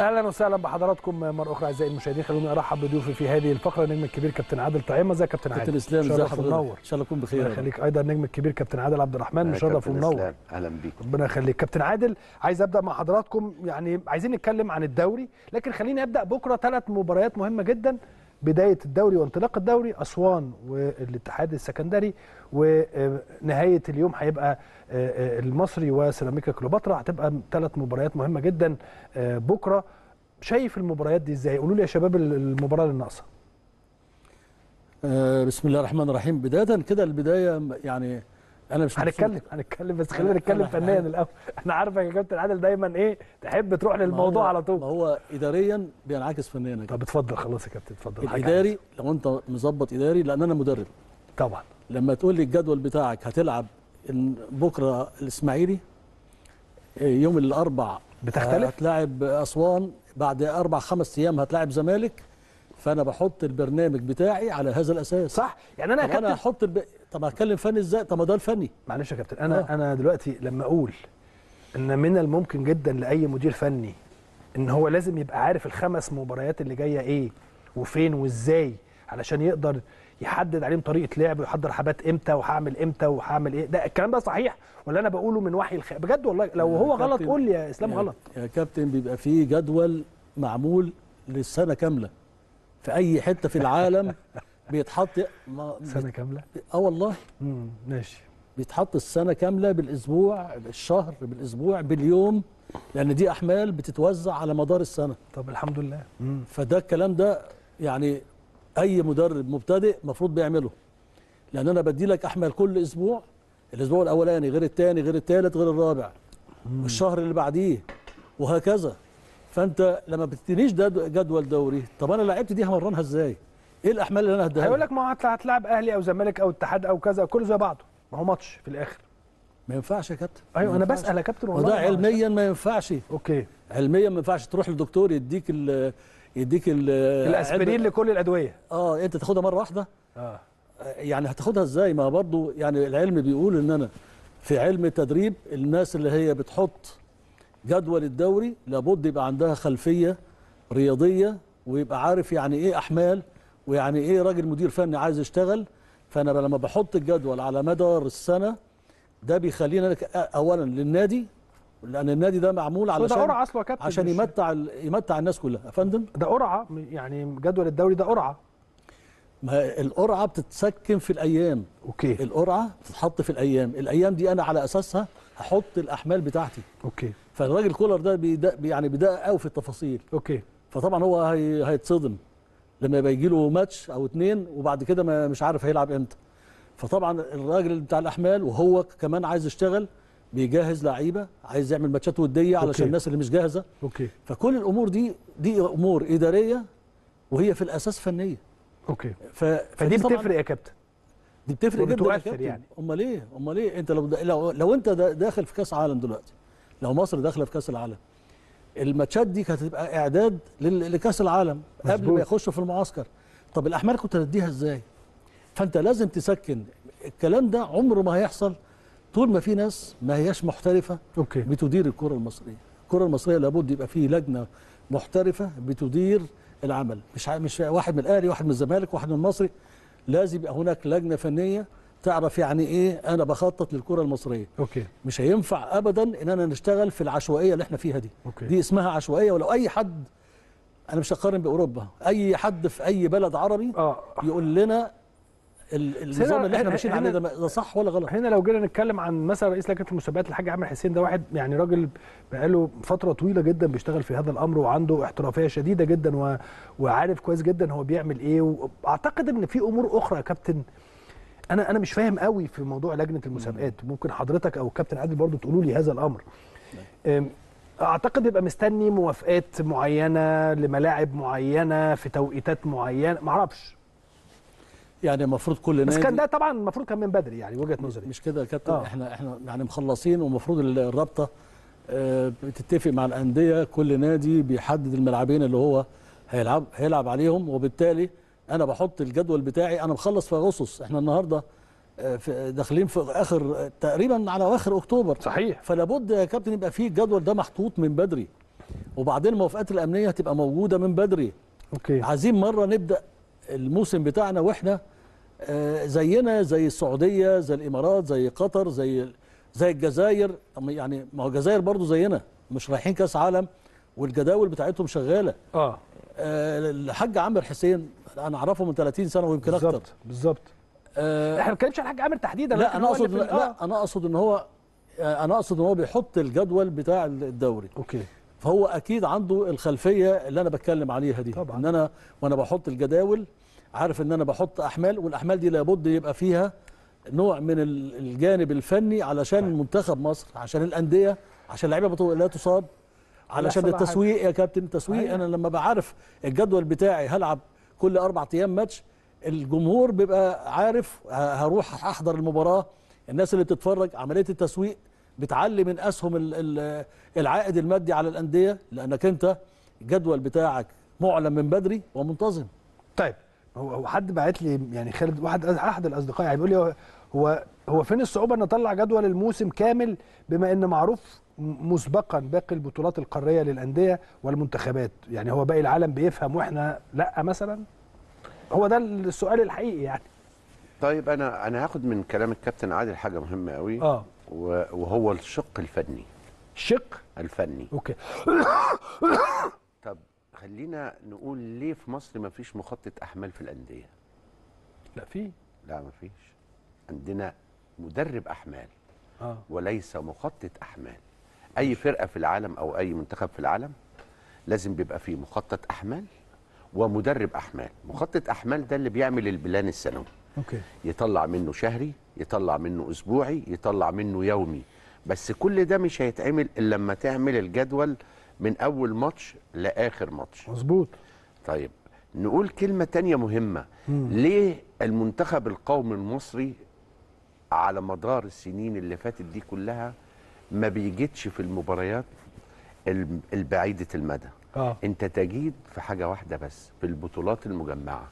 اهلا وسهلا بحضراتكم مره اخرى اعزائي المشاهدين خلوني ارحب بضيوفي في هذه الفقره النجم الكبير كابتن عادل طعيمه ازيك يا كابتن عادل كابتن اسلام ازي شرف حضرتك ومنور ان شاء الله تكون الله بخير يخليك ايضا النجم الكبير كابتن عادل عبد الرحمن مشرف كابتن ومنور إسلام، اهلا بيكم ربنا يخليك كابتن عادل عايز ابدا مع حضراتكم يعني عايزين نتكلم عن الدوري لكن خليني ابدا بكره ثلاث مباريات مهمه جدا بدايه الدوري وانطلاق الدوري اسوان والاتحاد السكندري ونهايه اليوم هيبقى المصري وسيراميكا كليوباترا هتبقى ثلاث مباريات مهمه جدا بكره شايف المباريات دي ازاي قولوا لي يا شباب المباراه اللي ناقصه آه بسم الله الرحمن الرحيم بدايه كده البدايه يعني انا مش مبسوط. هنتكلم هنتكلم بس خلينا أنا- نتكلم أنا- فنيا أنا- الاول انا عارفك يا كابتن عادل دايما ايه تحب تروح ما للموضوع هو- على ما طول هو اداريا بينعكس فنيا يا طب كابتن. اتفضل خلاص يا كابتن اتفضل حاجة الاداري لو انت مظبط اداري لان انا مدرب طبعا لما تقول لي الجدول بتاعك هتلعب إن بكره الاسماعيلي آه، يوم الاربع بتختلف؟ هتلاعب اسوان بعد اربع خمس ايام هتلاعب زمالك فانا بحط البرنامج بتاعي على هذا الاساس صح يعني انا يا طب انا كابتن هحط الب... طب هتكلم فني ازاي طب ما ده الفني معلش يا كابتن انا آه. انا دلوقتي لما اقول ان من الممكن جدا لاي مدير فني ان هو لازم يبقى عارف الخمس مباريات اللي جايه ايه وفين وازاي علشان يقدر يحدد عليهم طريقه لعب ويحضر حاجات امتى وهعمل امتى وهعمل ايه ده الكلام ده صحيح ولا انا بقوله من وحي الخ... بجد والله لو يا هو غلط كابتن، قول لي يا اسلام يا- غلط يا كابتن بيبقى فيه جدول معمول للسنه كامله في اي حته في العالم بيتحط ما... سنه كامله اه والله امم ماشي بيتحط السنه كامله بالاسبوع بالشهر بالاسبوع باليوم لان دي احمال بتتوزع على مدار السنه طب الحمد لله امم فده الكلام ده يعني اي مدرب مبتدئ المفروض بيعمله لان انا بدي لك احمال كل اسبوع الاسبوع الاولاني غير الثاني غير الثالث غير الرابع والشهر اللي بعديه وهكذا فانت لما بتدينيش ده جدول دوري طب انا لعبت دي همرنها ازاي ايه الاحمال اللي انا هديها هيقول لك؟ لك ما هو هتلع- هتلاعب اهلي او زمالك او اتحاد او كذا كله زي بعضه ما هو ماتش في الاخر ما ينفعش يا كابتن ايوه ما انا ينفعش. بسال يا كابتن والله وده ما- علميا ما ينفعش اوكي علميا ما ينفعش تروح للدكتور يديك ال يديك ال الاسبرين لكل الادويه اه انت تاخدها مره واحده اه يعني هتاخدها ازاي ما برضو يعني العلم بيقول ان انا في علم التدريب الناس اللي هي بتحط جدول الدوري لابد يبقى عندها خلفيه رياضيه ويبقى عارف يعني ايه احمال ويعني ايه راجل مدير فني عايز يشتغل فانا لما بحط الجدول على مدار السنه ده بيخلينا اولا للنادي لان النادي ده معمول ده علشان قرعه اصله يا كابتن عشان مش- يمتع ال- يمتع الناس كلها يا فندم ده قرعه يعني جدول الدوري ده قرعه ما القرعه بتتسكن في الايام اوكي القرعه بتتحط في الايام الايام دي انا على اساسها هحط الاحمال بتاعتي اوكي فالراجل كولر ده بيدق يعني بيدقق قوي في التفاصيل اوكي فطبعا هو هي هيتصدم لما يبقى يجي له ماتش او اتنين وبعد كده ما مش عارف هيلعب امتى فطبعا الراجل بتاع الاحمال وهو كمان عايز يشتغل بيجهز لعيبه عايز يعمل ماتشات وديه علشان أوكي. الناس اللي مش جاهزه اوكي فكل الامور دي دي امور اداريه وهي في الاساس فنيه اوكي ف... فدي طبعاً بتفرق يا كابتن دي بتفرق جدا يا وبتؤثر كابتن. يعني. امال ايه امال ايه انت لو لو, لو انت دا- داخل في كاس عالم دلوقتي لو مصر داخله في كاس العالم الماتشات دي كانت هتبقى اعداد لل- لكاس العالم قبل مظبوط. ما يخشوا في المعسكر طب الاحمال كنت هتديها ازاي فانت لازم تسكن الكلام ده عمره ما هيحصل طول ما في ناس ما هياش محترفه اوكي بتدير الكره المصريه الكره المصريه لابد يبقى فيه لجنه محترفه بتدير العمل مش ع- مش واحد من الاهلي واحد من الزمالك واحد من المصري لازم يبقى هناك لجنه فنيه تعرف يعني ايه انا بخطط للكره المصريه اوكي مش هينفع ابدا ان انا نشتغل في العشوائيه اللي احنا فيها دي أوكي. دي اسمها عشوائيه ولو اي حد انا مش هقارن باوروبا اي حد في اي بلد عربي اه يقول لنا ال- النظام اللي احنا هنا- ماشيين هنا- عليه ده ده صح ولا غلط هنا لو جينا نتكلم عن مثلا رئيس لجنه المسابقات الحاج عامر حسين ده واحد يعني راجل بقاله فتره طويله جدا بيشتغل في هذا الامر وعنده احترافيه شديده جدا و... وعارف كويس جدا هو بيعمل ايه واعتقد ان في امور اخرى يا كابتن انا انا مش فاهم قوي في موضوع لجنه المسابقات ممكن حضرتك او كابتن عادل برضو تقولوا لي هذا الامر أم، اعتقد بيبقى مستني موافقات معينه لملاعب معينه في توقيتات معينه معرفش يعني المفروض كل بس نادي كان ده طبعا المفروض كان من بدري يعني وجهه نظري مش كده يا كابتن آه. احنا احنا يعني مخلصين ومفروض الرابطه آه، بتتفق مع الانديه كل نادي بيحدد الملعبين اللي هو هيلعب هيلعب عليهم وبالتالي انا بحط الجدول بتاعي انا مخلص في اغسطس احنا النهارده آه، في داخلين في اخر تقريبا على اواخر اكتوبر صحيح فلا بد يا كابتن يبقى فيه الجدول ده محطوط من بدري وبعدين الموافقات الامنيه هتبقى موجوده من بدري اوكي عايزين مره نبدا الموسم بتاعنا واحنا آه، زينا زي السعوديه زي الامارات زي قطر زي زي الجزائر طب يعني ما هو الجزائر برضو زينا مش رايحين كاس عالم والجداول بتاعتهم شغاله اه آه، الحاج عامر حسين انا اعرفه من 30 سنه ويمكن اكتر بالظبط بالظبط آه، احنا ما بنتكلمش عن حاج عامر تحديدا لا لكن انا هو اقصد اللي في ال- لا انا اقصد ان هو انا اقصد ان هو بيحط الجدول بتاع الدوري اوكي فهو اكيد عنده الخلفيه اللي انا بتكلم عليها دي طبعاً. ان انا وانا بحط الجداول عارف ان انا بحط احمال والاحمال دي لابد يبقى فيها نوع من ال- الجانب الفني علشان منتخب مصر عشان الانديه عشان اللعيبه بتو- لا تصاب علشان يحصل لها التسويق يا كابتن التسويق أيوة. انا لما بعرف الجدول بتاعي هلعب كل اربع ايام ماتش الجمهور بيبقى عارف ه- هروح احضر المباراه الناس اللي بتتفرج عمليه التسويق بتعلي من اسهم ال- ال- العائد المادي على الانديه لانك انت الجدول بتاعك معلن من بدري ومنتظم طيب هو هو حد بعت لي يعني خالد واحد احد الاصدقاء يعني بيقول لي هو- هو هو فين الصعوبه ان نطلع جدول الموسم كامل بما ان معروف م- مسبقا باقي البطولات القاريه للانديه والمنتخبات يعني هو باقي العالم بيفهم واحنا لا مثلا هو ده السؤال الحقيقي يعني طيب انا انا هاخد من كلام الكابتن عادل حاجه مهمه قوي اه و- وهو الشق الفني شق الفني اوكي طب خلينا نقول ليه في مصر ما فيش مخطط احمال في الانديه لا في لا ما فيش عندنا مدرب احمال اه وليس مخطط احمال اي فرقه في العالم او اي منتخب في العالم لازم بيبقى فيه مخطط احمال ومدرب احمال مخطط احمال ده اللي بيعمل البلان السنوي اوكي يطلع منه شهري يطلع منه اسبوعي يطلع منه يومي بس كل ده مش هيتعمل الا لما تعمل الجدول من اول ماتش لاخر ماتش مظبوط طيب نقول كلمة تانية مهمة ليه المنتخب القومي المصري على مدار السنين اللي فاتت دي كلها ما بيجدش في المباريات الب- البعيدة المدى اه انت تجيد في حاجة واحدة بس في البطولات المجمعة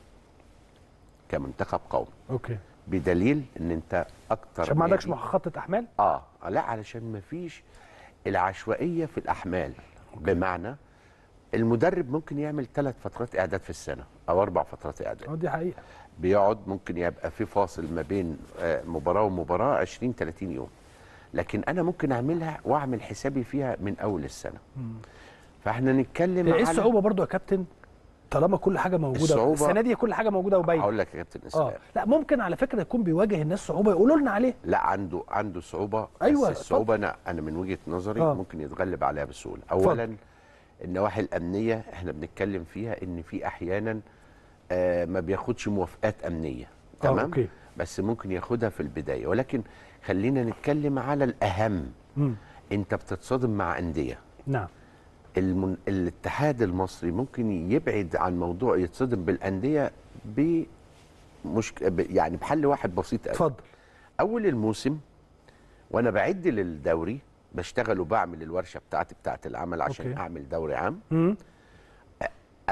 كمنتخب قومي اوكي بدليل ان انت اكتر عشان ما عندكش نادي- مخطط احمال اه لا علشان ما فيش العشوائيه في الاحمال بمعنى المدرب ممكن يعمل ثلاث فترات اعداد في السنه او اربع فترات اعداد اه دي حقيقه بيقعد ممكن يبقى في فاصل ما بين آه، مباراه ومباراه 20 30 يوم لكن انا ممكن اعملها واعمل حسابي فيها من اول السنه فاحنا نتكلم هي ايه على الصعوبه برضو يا كابتن طالما كل حاجه موجوده الصعوبة- السنه دي كل حاجه موجوده وباينه هقول لك يا كابتن اه اسلام لا ممكن على فكره يكون بيواجه الناس صعوبه يقولوا لنا عليه لا عنده عنده صعوبه أيوة، بس الصعوبه انا انا من وجهه نظري آه. ممكن يتغلب عليها بسهوله اولا النواحي الامنيه احنا بنتكلم فيها ان في احيانا آه ما بياخدش موافقات امنيه آه، تمام أوكي. بس ممكن ياخدها في البدايه ولكن خلينا نتكلم على الاهم مم. انت بتتصادم مع انديه نعم المن... الاتحاد المصري ممكن يبعد عن موضوع يتصدم بالانديه بمشك... ب- يعني بحل واحد بسيط قوي اتفضل اول الموسم وانا بعد للدوري بشتغل وبعمل الورشه بتاعتي بتاعت العمل عشان أوكي. أوكي. اعمل دوري عام مم. أ- أ-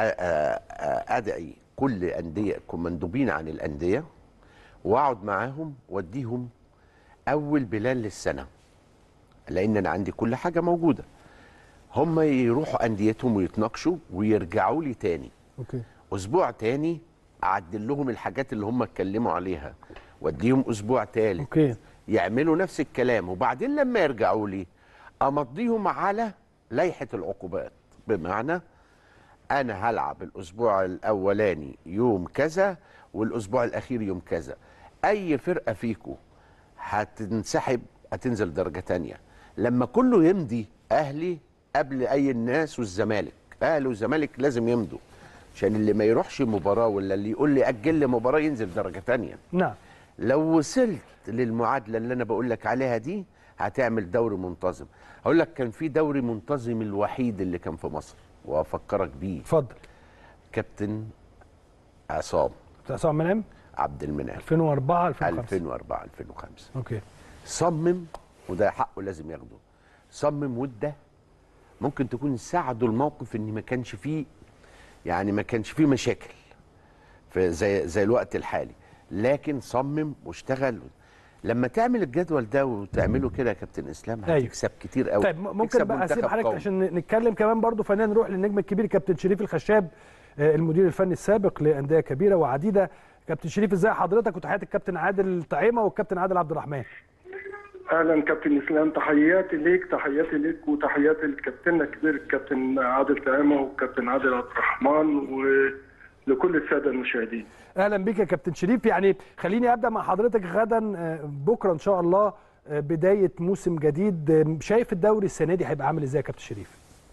أ- ادعي كل انديه مندوبين عن الانديه واقعد معاهم واديهم اول بلان للسنه لان انا عندي كل حاجه موجوده هم يروحوا انديتهم ويتناقشوا ويرجعوا لي تاني اوكي اسبوع تاني اعدل لهم الحاجات اللي هم اتكلموا عليها واديهم اسبوع تالت اوكي يعملوا نفس الكلام وبعدين لما يرجعوا لي امضيهم على لائحه العقوبات بمعنى انا هلعب الاسبوع الاولاني يوم كذا والاسبوع الاخير يوم كذا اي فرقه فيكم هتنسحب هتنزل درجه تانية لما كله يمضي اهلي قبل اي الناس والزمالك اهلي والزمالك لازم يمضوا عشان اللي ما يروحش مباراه ولا اللي يقول لي اجل لي مباراه ينزل درجه تانية نعم لو وصلت للمعادله اللي انا بقول لك عليها دي هتعمل دوري منتظم هقول لك كان في دوري منتظم الوحيد اللي كان في مصر وافكرك بيه اتفضل كابتن عصام بتاع عصام منعم عبد المنعم 2004 2005 2004 2005 اوكي صمم وده حقه لازم ياخده صمم وده ممكن تكون ساعدوا الموقف ان ما كانش فيه يعني ما كانش فيه مشاكل في زي زي الوقت الحالي لكن صمم واشتغل لما تعمل الجدول ده وتعمله كده يا كابتن اسلام أيوة. هتكسب كتير قوي طيب ممكن تكسب بقى اسيب منتخب حضرتك قوي. عشان نتكلم كمان برضو فنان نروح للنجم الكبير كابتن شريف الخشاب آه، المدير الفني السابق لانديه كبيره وعديده كابتن شريف ازاي حضرتك وتحياتي الكابتن عادل طعيمه والكابتن عادل عبد الرحمن اهلا كابتن اسلام تحياتي ليك تحياتي ليك وتحياتي لكابتننا الكبير الكابتن عادل طعيمه والكابتن عادل عبد الرحمن ولكل الساده المشاهدين. اهلا بك يا كابتن شريف يعني خليني ابدا مع حضرتك غدا آه، بكره ان شاء الله آه، بدايه موسم جديد آه، شايف الدوري السنه دي هيبقى عامل ازاي يا كابتن شريف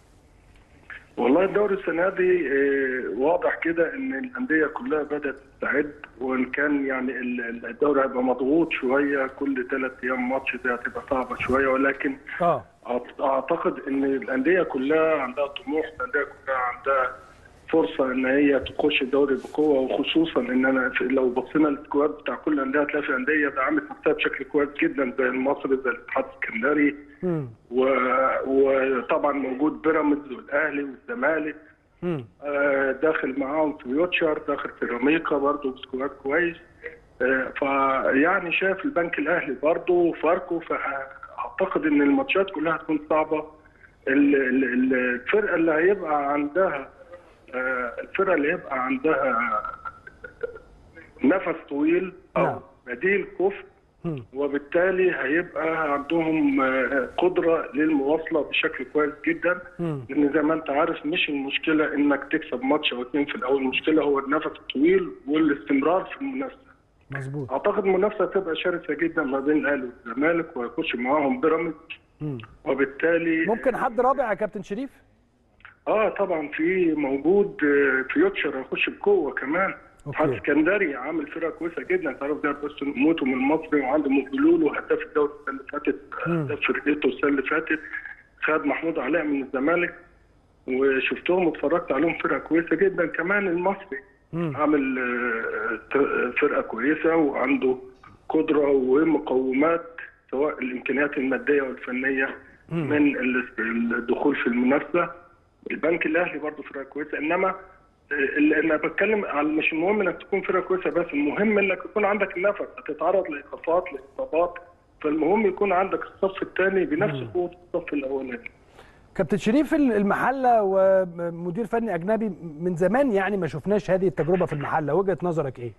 والله الدوري السنه دي آه، واضح كده ان الانديه كلها بدات تستعد وان كان يعني ال- ال- الدوري هيبقى مضغوط شويه كل ثلاث ايام ماتش دي هتبقى صعبه شويه ولكن اه أعت- اعتقد ان الانديه كلها عندها طموح الانديه كلها عندها فرصه ان هي تخش الدوري بقوه وخصوصا ان انا في- لو بصينا للسكواد بتاع كل الانديه هتلاقي في انديه دعمت نفسها بشكل كويس جدا زي المصري زي الاتحاد السكندري امم و- وطبعا موجود بيراميدز والاهلي والزمالك امم آه، داخل معاهم فيوتشر داخل سيراميكا برضه بسكواد كويس آه، فيعني شايف البنك الاهلي برضه فاركو فاعتقد ان الماتشات كلها هتكون صعبه ال- ال- ال- الفرقه اللي هيبقى عندها آه، الفرقه اللي هيبقى عندها نفس طويل نعم. او بديل كفء مم. وبالتالي هيبقى عندهم آه، قدره للمواصله بشكل كويس جدا مم. لان زي ما انت عارف مش المشكله انك تكسب ماتش او اتنين في الاول المشكله هو النفس الطويل والاستمرار في المنافسه مظبوط اعتقد المنافسه هتبقى شرسه جدا ما بين الاهلي والزمالك وهيخش معاهم بيراميدز مم. وبالتالي ممكن حد رابع يا كابتن شريف اه طبعا في موجود آه، فيوتشر هيخش بقوه كمان أوكي. اتحاد اسكندري عامل فرقه كويسه جدا تعرف ده بس موته من المصري وعنده مبلول وهداف الدوري السنه اللي فاتت هداف فرقته السنه اللي فاتت خد محمود علاء من الزمالك وشفتهم واتفرجت عليهم فرقه كويسه جدا كمان المصري مم. عامل آه، ت- فرقه كويسه وعنده قدره ومقومات سواء الامكانيات الماديه والفنيه من ال- الدخول في المنافسه البنك الاهلي برضه فرقه كويسه انما آه، اللي انا بتكلم على مش المهم انك تكون فرقه كويسه بس المهم انك يكون عندك النفس هتتعرض لايقافات لاصابات فالمهم يكون عندك الصف الثاني بنفس قوه الصف الاولاني كابتن شريف المحله ومدير فني اجنبي من زمان يعني ما شفناش هذه التجربه في المحله وجهه نظرك ايه؟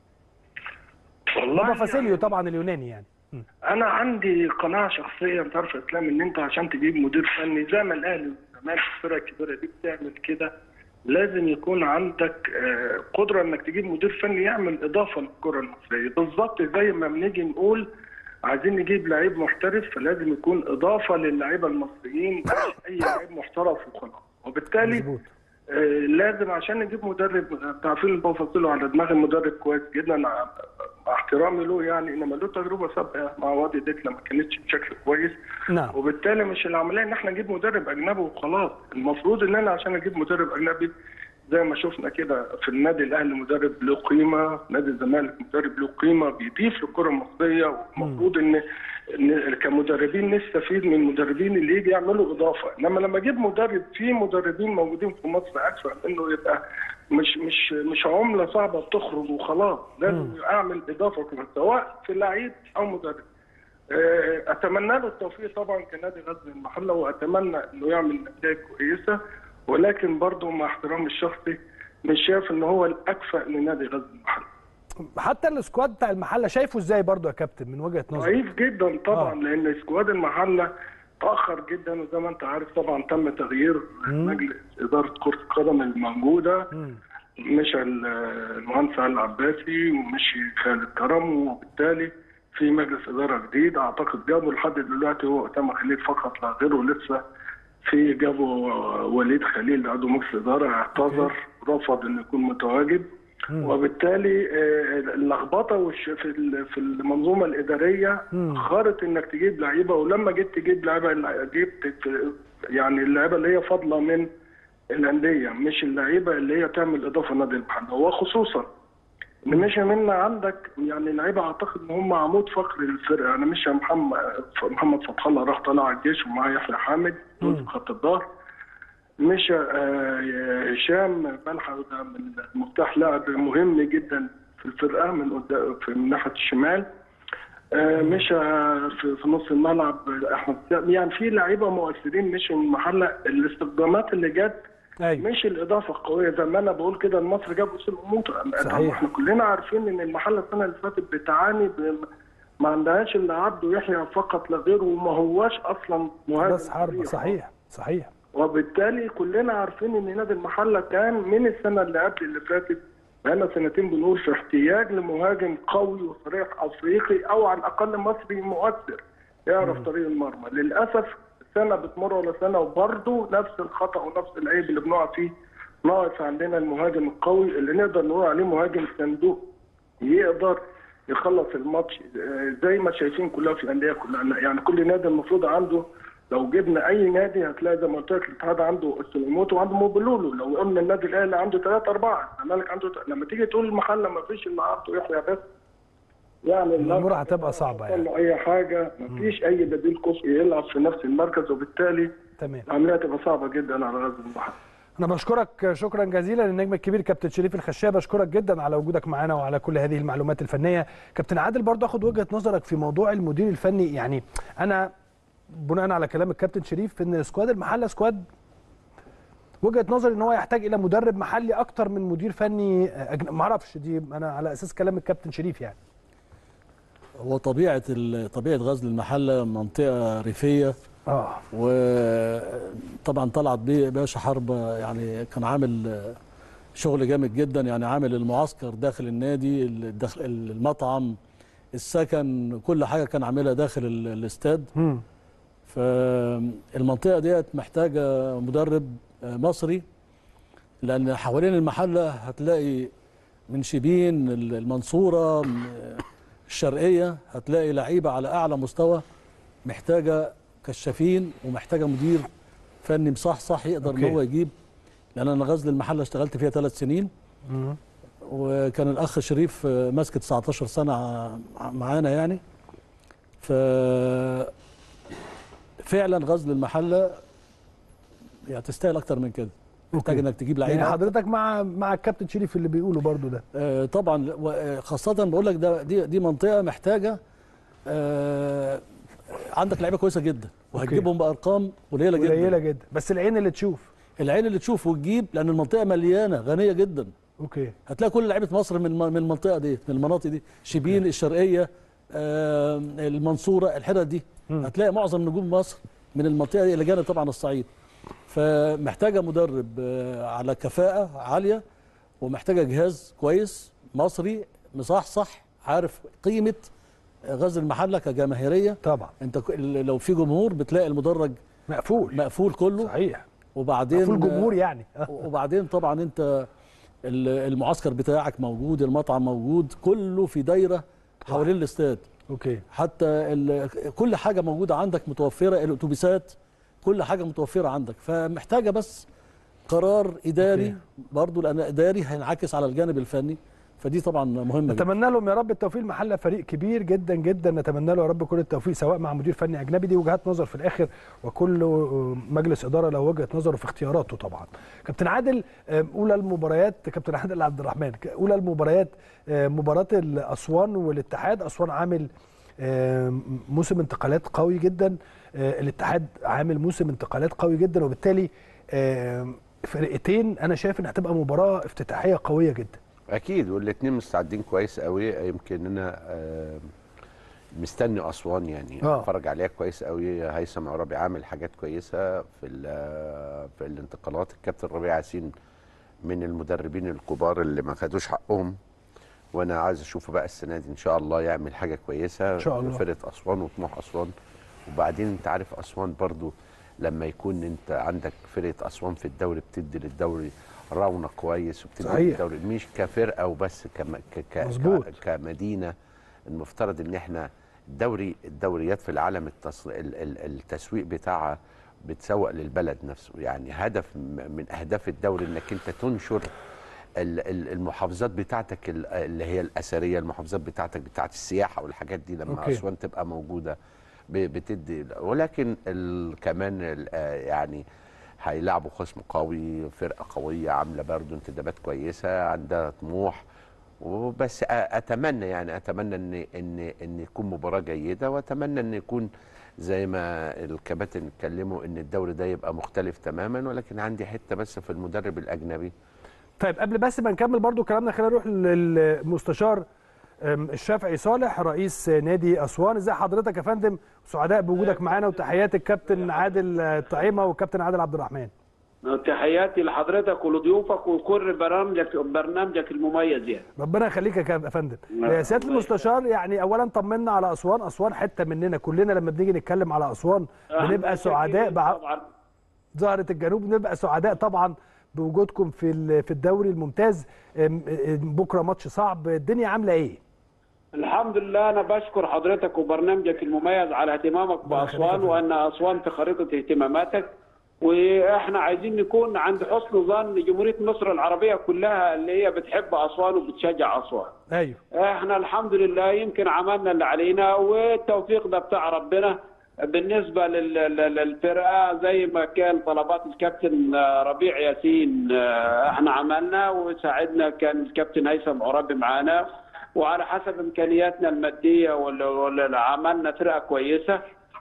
والله بابا فاسيليو يعني طبعا اليوناني يعني مم. انا عندي قناعه شخصيه انت عارف يا اسلام ان انت عشان تجيب مدير فني زي ما الاهلي والزمالك الفرق الكبيره دي بتعمل كده لازم يكون عندك آه، قدره انك تجيب مدير فني يعمل اضافه للكره المصريه بالظبط زي ما بنيجي نقول عايزين نجيب لعيب محترف فلازم يكون اضافه للعيبه المصريين مش اي لعيب محترف وخلاص وبالتالي مظبوط آه، لازم عشان نجيب مدرب انتوا عارفين اللي بفصله على دماغ المدرب كويس جدا مع مع احترامي له يعني انما له تجربه سابقه مع وادي دجله ما كانتش بشكل كويس نعم وبالتالي مش العمليه ان احنا نجيب مدرب اجنبي وخلاص المفروض ان انا عشان اجيب مدرب اجنبي زي ما شفنا كده في النادي الاهلي مدرب له قيمه نادي الزمالك مدرب له قيمه بيضيف للكره المصريه والمفروض ان ان كمدربين نستفيد من المدربين اللي يجي يعملوا اضافه انما لما اجيب مدرب في مدربين موجودين في مصر اكثر انه يبقى مش مش مش عمله صعبه بتخرج وخلاص لازم اعمل اضافه كمان سواء في لعيب او مدرب آه، اتمنى له التوفيق طبعا كنادي غزل المحله واتمنى انه يعمل نتائج كويسه ولكن برضه مع احترامي الشخصي مش شايف ان هو الاكفأ لنادي غزل المحله حتى السكواد بتاع المحله شايفه ازاي برضو يا كابتن من وجهه نظرك؟ ضعيف جدا طبعا آه. لان سكواد المحله تاخر جدا وزي ما انت عارف طبعا تم تغيير مجلس اداره كره القدم الموجوده مم. مشى ال- المهندس علي العباسي ومشي خالد كرم وبالتالي في مجلس اداره جديد اعتقد جابوا لحد دلوقتي هو اسامه خليل فقط لا غير ولسه في جابوا وليد خليل عضو مجلس اداره اعتذر رفض انه يكون متواجد وبالتالي آه، اللخبطه والش- في ال- في المنظومه الاداريه خارت انك تجيب لعيبه ولما جيت تجيب لعيبه جبت ت- يعني اللعيبه اللي هي فاضله من الانديه مش اللعيبه اللي هي تعمل اضافه نادي المحله وخصوصا ان مش منا عندك يعني لعيبه اعتقد ان هم عمود فقر للفرقه انا مش محمد محمد فتح الله راح طلع على الجيش ومعاه يحيى حامد دول في خط الظهر مش آه، هشام بلحة ده من مفتاح لاعب مهم جدا في الفرقه من قدام في من ناحيه الشمال آه، مشى في في نص الملعب احمد سامي. يعني في لعيبه مؤثرين مشوا من المحله الاستخدامات اللي جت ايوه مش الاضافه القويه زي ما انا بقول كده مصر جاب اسلوب موت صحيح. احنا كلنا عارفين ان المحله السنه اللي فاتت بتعاني ب... ما عندهاش الا عبده يحيى فقط لا غير وما هواش اصلا مهاجم راس حربة صريح. صحيح صحيح وبالتالي كلنا عارفين ان نادي المحله كان من السنه اللي قبل اللي فاتت بقالنا سنتين بنقول في احتياج لمهاجم قوي وصريح افريقي او على الاقل مصري مؤثر يعرف طريق المرمى للاسف سنه بتمر ولا سنه وبرضه نفس الخطا ونفس العيب اللي بنقع فيه ناقص عندنا المهاجم القوي اللي نقدر نقول عليه مهاجم صندوق يقدر يخلص الماتش آه، زي ما شايفين كلها في الانديه كلها يعني كل نادي المفروض عنده لو جبنا اي نادي هتلاقي زي ما قلت لك الاتحاد عنده السليموتو وعنده موبيلولو لو قلنا النادي الاهلي عنده ثلاثه اربعه الزمالك عنده ت- لما تيجي تقول المحله ما فيش الا عبده يحيى بس يعني الامور هتبقى صعبه يعني له اي حاجه ما فيش اي بديل كفء يلعب في نفس المركز وبالتالي تمام العمليه هتبقى صعبه جدا على غزل المحله انا بشكرك شكرا جزيلا للنجم الكبير كابتن شريف الخشاب بشكرك جدا على وجودك معانا وعلى كل هذه المعلومات الفنيه كابتن عادل برضه اخد وجهه نظرك في موضوع المدير الفني يعني انا بناء على كلام الكابتن شريف ان سكواد المحله سكواد وجهه نظري ان هو يحتاج الى مدرب محلي اكتر من مدير فني أجن... ما اعرفش دي انا على اساس كلام الكابتن شريف يعني هو طبيعه ال- طبيعه غزل المحله منطقه ريفيه اه وطبعا طلعت بيه باشا حرب يعني كان عامل شغل جامد جدا يعني عامل المعسكر داخل النادي الدخل المطعم السكن كل حاجه كان عاملها داخل ال- الاستاد مم. فالمنطقه ديت محتاجه مدرب مصري لان حوالين المحله هتلاقي من شبين المنصوره م- الشرقيه هتلاقي لعيبه على اعلى مستوى محتاجه كشافين ومحتاجه مدير فني مصحصح يقدر ان أوكي. هو يجيب لان انا غزل المحله اشتغلت فيها ثلاث سنين مم. وكان الاخ شريف آه، ماسك 19 سنه ع- معانا يعني ف فعلا غزل المحله يعني تستاهل اكتر من كده محتاج أوكي. انك تجيب يعني لعيبه حضرتك مع مع الكابتن شريف اللي بيقوله برضه ده آه، طبعا و- آه، خاصة بقول لك ده دي دي منطقة محتاجة آه، عندك لعيبة كويسة جدا وهتجيبهم بأرقام قليلة جدا قليله جدا بس العين اللي تشوف العين اللي تشوف وتجيب لأن المنطقة مليانة غنية جدا اوكي هتلاقي كل لعيبة مصر من الم- من المنطقة دي من المناطق دي شبين الشرقية آه، المنصورة الحتت دي مم. هتلاقي معظم نجوم مصر من المنطقة دي إلى جانب طبعا الصعيد فمحتاجة مدرب آه، على كفاءة عالية ومحتاجة جهاز كويس مصري مصحصح عارف قيمة غزل المحلة كجماهيرية طبعا انت ك- لو في جمهور بتلاقي المدرج مقفول مقفول كله صحيح وبعدين مقفول جمهور يعني وبعدين طبعا انت ال- المعسكر بتاعك موجود المطعم موجود كله في دايره حوالين الاستاد اوكي حتى ال- كل حاجه موجوده عندك متوفره الاتوبيسات كل حاجه متوفره عندك فمحتاجه بس قرار اداري أوكي. برضو لان اداري هينعكس على الجانب الفني فدي طبعا مهمه جدا نتمنى لهم يا رب التوفيق المحله فريق كبير جدا جدا نتمنى له يا رب كل التوفيق سواء مع مدير فني اجنبي دي وجهات نظر في الاخر وكل مجلس اداره له وجهه نظره في اختياراته طبعا كابتن عادل آم، اولى المباريات كابتن عادل عبد الرحمن اولى المباريات آم، مباراه الاسوان والاتحاد اسوان عامل آم، موسم انتقالات قوي جدا آه، الاتحاد عامل موسم انتقالات قوي جدا وبالتالي آم، فرقتين انا شايف ان هتبقى مباراه افتتاحيه قويه جدا اكيد والاثنين مستعدين كويس قوي يمكن انا آه، مستني اسوان يعني آه. اتفرج عليها كويس قوي هيثم عرابي عامل حاجات كويسه في ال- في الانتقالات الكابتن ربيع ياسين من المدربين الكبار اللي ما خدوش حقهم وانا عايز اشوفه بقى السنه دي ان شاء الله يعمل حاجه كويسه إن شاء الله. فرقه اسوان وطموح اسوان وبعدين انت عارف اسوان برضو لما يكون انت عندك فرقه اسوان في الدوري بتدي للدوري رونق كويس وبتدي صحيح. للدوري مش كفرقه وبس كم ك ك مظبوط. ك كمدينه المفترض ان احنا الدوري الدوريات في العالم التص... ال- ال- التسويق بتاعها بتسوق للبلد نفسه يعني هدف م- من اهداف الدوري انك انت تنشر ال- ال- المحافظات بتاعتك ال- اللي هي الاثريه المحافظات بتاعتك بتاعت السياحه والحاجات دي لما أوكي. اسوان تبقى موجوده ب- بتدي ولكن ال- كمان ال- آه يعني هيلعبوا خصم قوي فرقه قويه عامله برضه انتدابات كويسه عندها طموح وبس أ- اتمنى يعني اتمنى ان ان ان يكون مباراه جيده واتمنى ان يكون زي ما الكباتن اتكلموا ان الدوري ده يبقى مختلف تماما ولكن عندي حته بس في المدرب الاجنبي طيب قبل بس ما نكمل برضو كلامنا خلينا نروح للمستشار أم، الشافعي صالح رئيس نادي اسوان ازي حضرتك يا فندم سعداء بوجودك معانا وتحيات الكابتن عادل طعيمه والكابتن عادل عبد الرحمن تحياتي لحضرتك ولضيوفك وكل برنامجك برنامجك المميز يعني ربنا يخليك يا كاب- يا فندم نعم. يا سياده المستشار يعني اولا طمنا على اسوان اسوان حته مننا كلنا لما بنيجي نتكلم على اسوان بنبقى سعداء بع... طبعا زهره الجنوب بنبقى سعداء طبعا بوجودكم في ال- في الدوري الممتاز أم- أم، بكره ماتش صعب الدنيا عامله ايه الحمد لله انا بشكر حضرتك وبرنامجك المميز على اهتمامك ربنا يخليك يا باسوان فندم. وان اسوان في خريطه اهتماماتك واحنا عايزين نكون عند حسن ظن جمهوريه مصر العربيه كلها اللي هي بتحب اسوان وبتشجع اسوان ايوه احنا الحمد لله يمكن عملنا اللي علينا والتوفيق ده بتاع ربنا بالنسبه لل- لل- للفرقه زي ما كان طلبات الكابتن آه، ربيع ياسين آه، احنا عملنا وساعدنا كان الكابتن هيثم عرابي معانا وعلى حسب امكانياتنا الماديه وال- وال- عملنا فرقه كويسه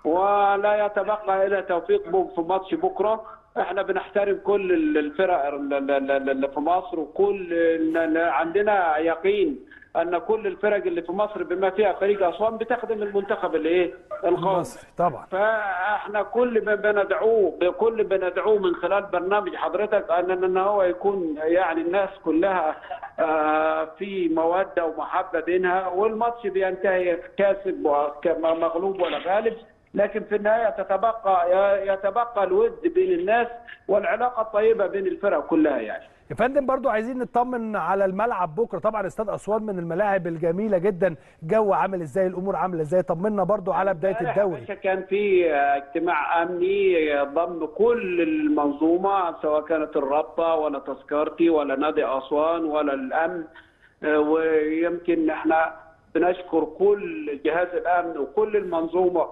ولا يتبقى الا توفيق بو- في ماتش بكره احنا بنحترم كل ال- الفرق ال- ال- ال- اللي في مصر وكل ال- عندنا يقين ان كل الفرق اللي في مصر بما فيها فريق اسوان بتخدم المنتخب الايه القومي مصري طبعا فاحنا كل ما بندعوه بكل بندعوه من خلال برنامج حضرتك ان ان هو يكون يعني الناس كلها آه، في موده ومحبه بينها والماتش بينتهي كاسب ومغلوب ولا غالب لكن في النهايه تتبقى يتبقى الود بين الناس والعلاقه الطيبه بين الفرق كلها يعني يا فندم برضو عايزين نطمن على الملعب بكره طبعا استاد اسوان من الملاعب الجميله جدا الجو عامل ازاي الامور عامله ازاي طمنا برضو على بدايه امبارح يا الدوري باشا كان في اجتماع امني ضم كل المنظومه سواء كانت الرابطه ولا تذكرتي ولا نادي اسوان ولا الامن آه، ويمكن احنا بنشكر كل جهاز الامن وكل المنظومه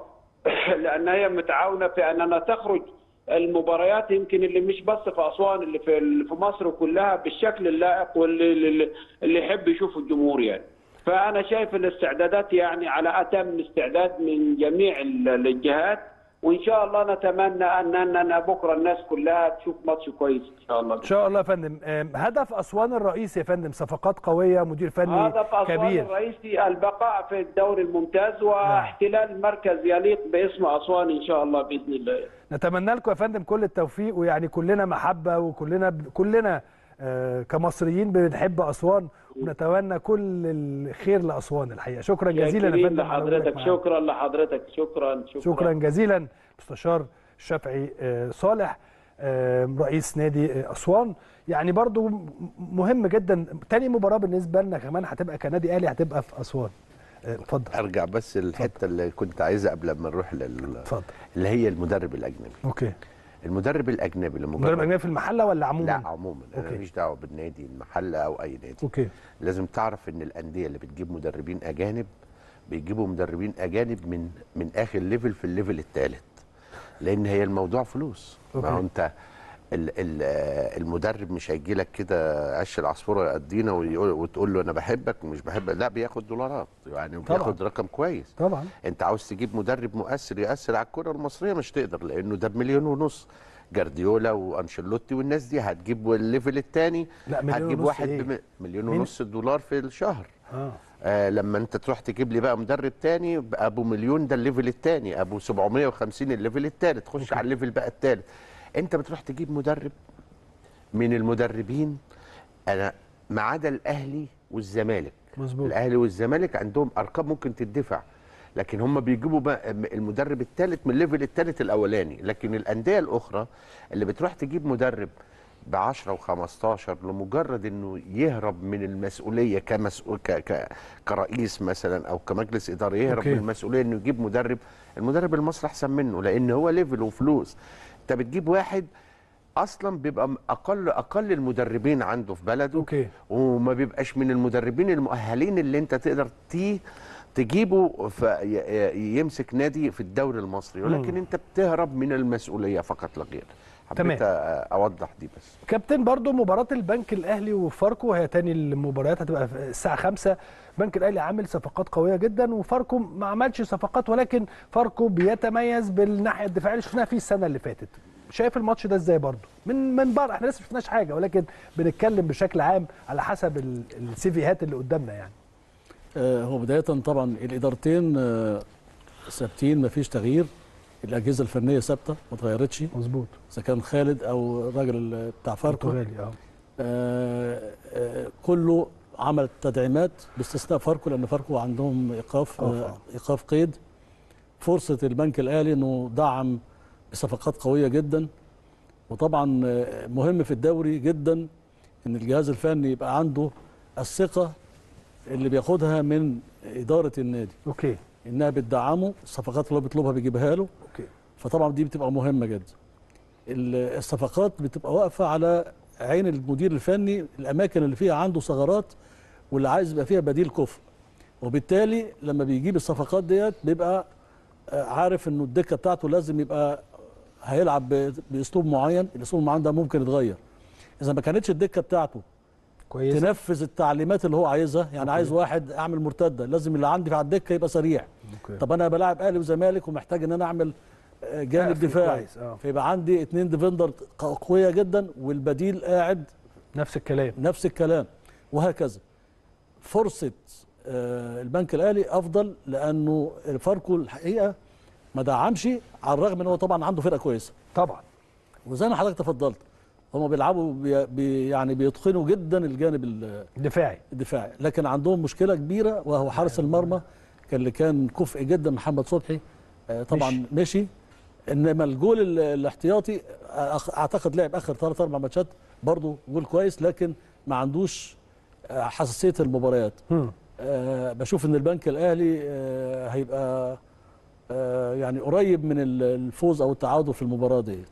لان هي متعاونه في اننا تخرج المباريات يمكن اللي مش بس في اسوان اللي في اللي في مصر كلها بالشكل اللائق واللي اللي, اللي يحب يشوفه الجمهور يعني. فانا شايف الاستعدادات يعني على اتم استعداد من جميع ال- الجهات وان شاء الله نتمنى ان اننا بكره الناس كلها تشوف ماتش كويس ان شاء الله ان شاء الله يا فندم أم، هدف اسوان الرئيسي يا فندم صفقات قويه مدير فني هذا في اسوان كبير الرئيسي البقاء في الدوري الممتاز واحتلال مركز يليق باسم اسوان ان شاء الله باذن الله نتمنى لكم يا فندم كل التوفيق ويعني كلنا محبه وكلنا كلنا آه، كمصريين بنحب اسوان ونتمنى كل الخير لاسوان الحقيقه شكرا جزيلا يا شاكرين فندم على وجودك لحضرتك معانا. شكرا لحضرتك شكرا شكرا, شكرا جزيلا مستشار الشافعي آه، صالح آه، رئيس نادي آه، اسوان يعني برضو م- مهم جدا تاني مباراه بالنسبه لنا كمان هتبقى كنادي اهلي هتبقى في اسوان آه، اتفضل ارجع بس الحته اللي كنت عايزها قبل ما نروح لل اتفضل اللي هي المدرب الاجنبي اوكي المدرب الاجنبي لما مدرب اجنبي في المحله ولا عموما لا عموما انا أوكي. ماليش دعوه بالنادي المحله او اي نادي اوكي لازم تعرف ان الانديه اللي بتجيب مدربين اجانب بيجيبوا مدربين اجانب من من اخر ليفل في الليفل الثالث لان هي الموضوع فلوس ما هو أوكي. انت ال ال آه، المدرب مش هيجي لك كده عش العصفوره يقضينا ويقول وتقول له انا بحبك ومش بحبك لا بياخد دولارات يعني طبعاً. بياخد رقم كويس طبعا انت عاوز تجيب مدرب مؤثر ياثر على الكره المصريه مش تقدر لانه ده بمليون ونص جارديولا وانشيلوتي والناس دي هتجيب الليفل الثاني لا، مليون هتجيب ونص واحد إيه؟ بم... مليون مين؟ ونص دولار في الشهر اه آه لما انت تروح تجيب لي بقى مدرب تاني بقى ابو مليون ده الليفل التاني ابو 750 الليفل التالت خش على الليفل بقى التالت انت بتروح تجيب مدرب من المدربين انا ما عدا الاهلي والزمالك مظبوط. الاهلي والزمالك عندهم ارقام ممكن تدفع لكن هم بيجيبوا بقى المدرب الثالث من الليفل الثالث الاولاني لكن الانديه الاخرى اللي بتروح تجيب مدرب ب 10 و15 لمجرد انه يهرب من المسؤوليه كمسؤول ك... ك... كرئيس مثلا او كمجلس اداره يهرب أوكي. من المسؤوليه انه يجيب مدرب المدرب المصري احسن منه لان هو ليفل وفلوس انت بتجيب واحد اصلا بيبقى م- اقل اقل المدربين عنده في بلده أوكي. وما بيبقاش من المدربين المؤهلين اللي انت تقدر تي تجيبه فيمسك نادي في الدوري المصري ولكن انت بتهرب من المسؤوليه فقط لا غير حبيت تمام. اوضح دي بس كابتن برضو مباراة البنك الأهلي وفاركو هي تاني المباريات هتبقى في الساعة 5 البنك الأهلي عامل صفقات قوية جدا وفاركو ما عملش صفقات ولكن فاركو بيتميز بالناحية الدفاعية اللي شفناها فيه السنة اللي فاتت شايف الماتش ده ازاي برضو من من بره احنا لسه ما شفناش حاجة ولكن بنتكلم بشكل عام على حسب ال- السيفيهات اللي قدامنا يعني آه، هو بداية طبعا الإدارتين آه، ثابتين مفيش تغيير الأجهزة الفنية ثابتة ما اتغيرتش مظبوط إذا كان خالد أو الراجل ال- بتاع فاركو برتغالي اه آه، آه، كله عمل تدعيمات باستثناء فاركو لأن فاركو عندهم إيقاف آه، آه، إيقاف قيد فرصة البنك الأهلي إنه دعم بصفقات قوية جدا وطبعا آه، مهم في الدوري جدا إن الجهاز الفني يبقى عنده الثقة اللي بياخدها من إدارة النادي اوكي انها بتدعمه الصفقات اللي هو بيطلبها بيجيبها له اوكي فطبعا دي بتبقى مهمه جدا ال- الصفقات بتبقى واقفه على عين المدير الفني الاماكن اللي فيها عنده ثغرات واللي عايز يبقى فيها بديل كفء وبالتالي لما بيجيب الصفقات ديت بيبقى آه، عارف انه الدكه بتاعته لازم يبقى هيلعب ب- باسلوب معين الاسلوب المعين ده ممكن يتغير اذا ما كانتش الدكه بتاعته كويس تنفذ التعليمات اللي هو عايزها يعني عايز واحد اعمل مرتده لازم اللي عندي على الدكه يبقى سريع أوكي. طب انا بلاعب اهلي وزمالك ومحتاج ان انا اعمل آه، جانب أقفل دفاعي كويس، آه. فيبقى عندي اتنين ديفندر ق- قويه جدا والبديل قاعد نفس الكلام نفس الكلام وهكذا فرصه آه، البنك الاهلي افضل لانه فاركو الحقيقه ما دعمش على الرغم ان هو طبعا عنده فرقه كويسه طبعا وزي ما حضرتك تفضلت هم بيلعبوا بي بي يعني بيتقنوا جدا الجانب ال- دفاعي الدفاعي لكن عندهم مشكله كبيره وهو حارس المرمى كان اللي كان كفء جدا محمد صبحي آه، طبعا مشي. مشي انما الجول ال- الاحتياطي آه، أخ- اعتقد لعب اخر ثلاث اربع ماتشات برضه جول كويس لكن ما عندوش آه، حساسيه المباريات مم. آه، بشوف ان البنك الاهلي آه، هيبقى آه، يعني قريب من ال- الفوز او التعادل في المباراه ديت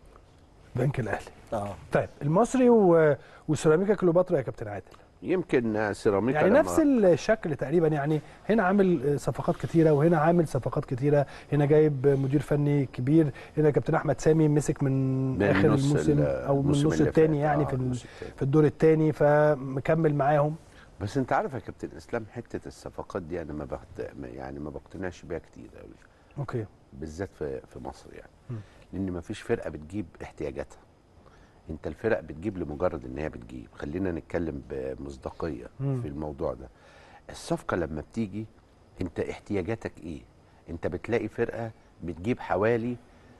بنك الاهلي اه طيب المصري و... وسيراميكا كليوباترا يا كابتن عادل يمكن آه، سيراميكا يعني لما- نفس الشكل تقريبا يعني هنا عامل صفقات كتيره وهنا عامل صفقات كتيره هنا جايب مدير فني كبير هنا كابتن احمد سامي مسك من, من اخر نص الموسم ال- او من الموسم النص اللي الثاني فات. يعني آه، في ال- النص التاني. في الدور الثاني فمكمل معاهم بس انت عارف يا كابتن اسلام حته الصفقات دي انا ما بقت... يعني ما بقتنعش بيها كتير قوي اوكي بالذات في في مصر يعني م. لان ما فيش فرقه بتجيب احتياجاتها انت الفرق بتجيب لمجرد ان هي بتجيب خلينا نتكلم بمصداقيه مم. في الموضوع ده الصفقه لما بتيجي انت احتياجاتك ايه انت بتلاقي فرقه بتجيب حوالي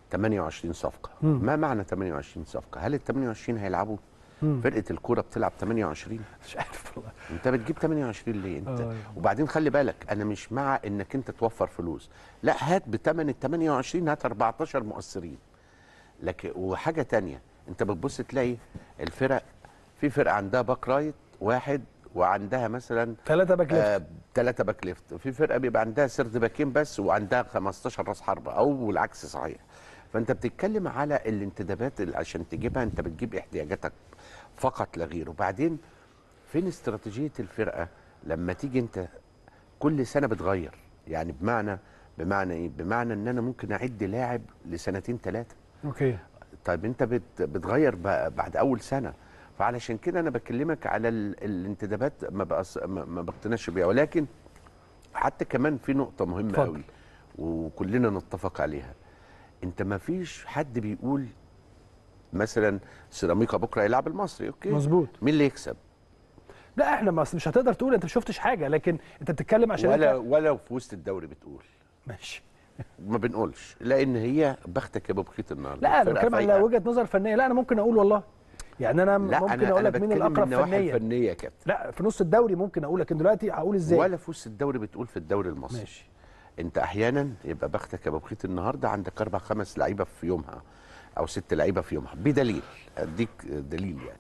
28 صفقه مم. ما معنى 28 صفقه هل ال 28 هيلعبوا مم. فرقه الكوره بتلعب 28 مش عارف والله انت بتجيب 28 ليه انت آه. وبعدين خلي بالك انا مش مع انك انت توفر فلوس لا هات بثمن ال 28 هات 14 مؤثرين لكن وحاجه تانية انت بتبص تلاقي الفرق في فرقه عندها باك رايت واحد وعندها مثلا ثلاثه باك ليفت آه ثلاثه باك ليفت في فرقه بيبقى عندها سرد باكين بس وعندها 15 راس حربه او العكس صحيح فانت بتتكلم على الانتدابات اللي عشان تجيبها انت بتجيب احتياجاتك فقط لا غير وبعدين فين استراتيجيه الفرقه لما تيجي انت كل سنه بتغير يعني بمعنى بمعنى ايه بمعنى ان انا ممكن اعد لاعب لسنتين ثلاثه اوكي طيب انت بت بتغير ب- بعد اول سنه فعلشان كده انا بكلمك على ال- الانتدابات ما بقص ما ما بقتنعش بيها ولكن حتى كمان في نقطه مهمه اتفضل. قوي وكلنا نتفق عليها انت ما فيش حد بيقول مثلا سيراميكا بكره يلعب المصري اوكي مظبوط مين اللي يكسب لا احنا ما مش هتقدر تقول انت ما شفتش حاجه لكن انت بتتكلم عشان ولا انت ولا في وسط الدوري بتقول ماشي ما بنقولش لان هي بختك يا ابو بخيت النهارده لا انا فرقة بتكلم على فايقة. وجهه نظر فنيه لا انا ممكن اقول والله يعني انا لا ممكن انا اقول انا لك مين بتكلم من الاقرب النواحي فنيا الفنيه يا كابتن لا في نص الدوري ممكن اقول لكن دلوقتي هقول ازاي ولا في وسط الدوري بتقول في الدوري المصري ماشي انت احيانا يبقى بختك يا ابو بخيت النهارده عندك اربع خمس لعيبه في يومها او ست لعيبه في يومها بدليل اديك دليل يعني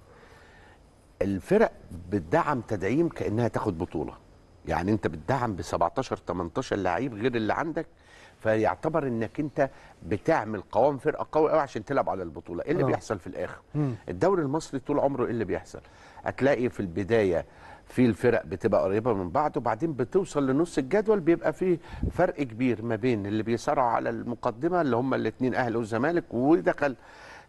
الفرق بتدعم تدعيم كانها تاخد بطوله يعني انت بتدعم ب 17 18 لعيب غير اللي عندك فيعتبر انك انت بتعمل قوام فرقه قوي قوي عشان تلعب على البطوله ايه اللي آه. بيحصل في الاخر مم. الدوري المصري طول عمره ايه اللي بيحصل هتلاقي في البدايه في الفرق بتبقى قريبه من بعض وبعدين بتوصل لنص الجدول بيبقى في فرق كبير ما بين اللي بيصارعوا على المقدمه اللي هم الاثنين اهلي والزمالك ودخل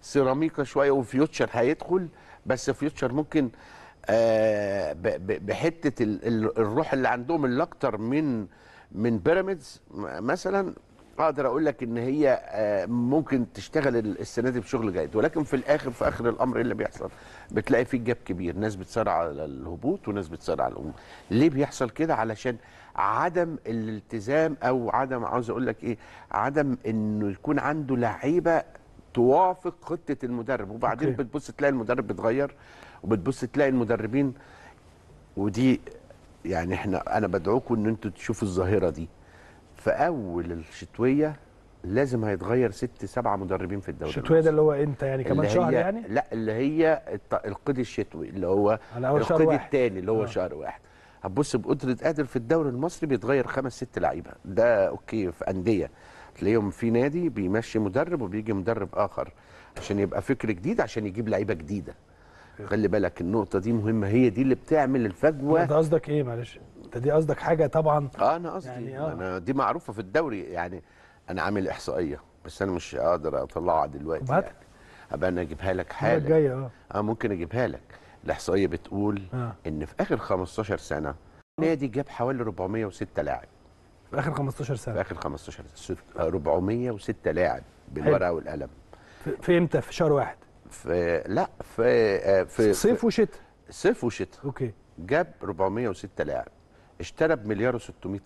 سيراميكا شويه وفيوتشر هيدخل بس فيوتشر ممكن آه ب- ب- بحته ال- ال- الروح اللي عندهم اللي اكتر من من بيراميدز م- مثلا اقدر اقول لك ان هي آه، ممكن تشتغل ال- السنه دي بشغل جيد ولكن في الاخر في اخر الامر ايه اللي بيحصل بتلاقي في جاب كبير ناس بتصارع على الهبوط وناس بتصارع على الامور ليه بيحصل كده علشان عدم الالتزام او عدم عاوز اقول لك ايه عدم انه يكون عنده لعيبه توافق خطه المدرب وبعدين أوكي. بتبص تلاقي المدرب بيتغير وبتبص تلاقي المدربين ودي يعني احنا انا بدعوكم ان انتوا تشوفوا الظاهره دي في اول الشتويه لازم هيتغير ست سبعة مدربين في الدوري الشتويه ده اللي هو انت يعني كمان اللي شهر هي يعني لا اللي هي الط- القيد الشتوي اللي هو على أول شهر القيد واحد. الثاني اللي هو آه. شهر واحد هتبص بقدره قادر في الدوري المصري بيتغير خمس ست لعيبه ده اوكي في انديه تلاقيهم في نادي بيمشي مدرب وبيجي مدرب اخر عشان يبقى فكر جديد عشان يجيب لعيبه جديده خلي بالك النقطه دي مهمه هي دي اللي بتعمل الفجوه انت قصدك ايه معلش انت دي قصدك حاجه طبعا اه انا قصدي يعني يعني آه. انا دي معروفه في الدوري يعني انا عامل احصائيه بس انا مش قادر اطلعها دلوقتي طب هات. يعني ابقى انا اجيبها لك المره حالا الجايه اه اه ممكن اجيبها لك الاحصائيه بتقول آه. ان في اخر 15 سنه نادي جاب حوالي 406 لاعب في اخر 15 في سنه اخر 15 سنه 406 لاعب بالورقه والقلم في- في امتى في شهر واحد في لا في آه، في صيف وشتاء في صيف وشتاء اوكي جاب 406 لاعب اشترى بمليار و600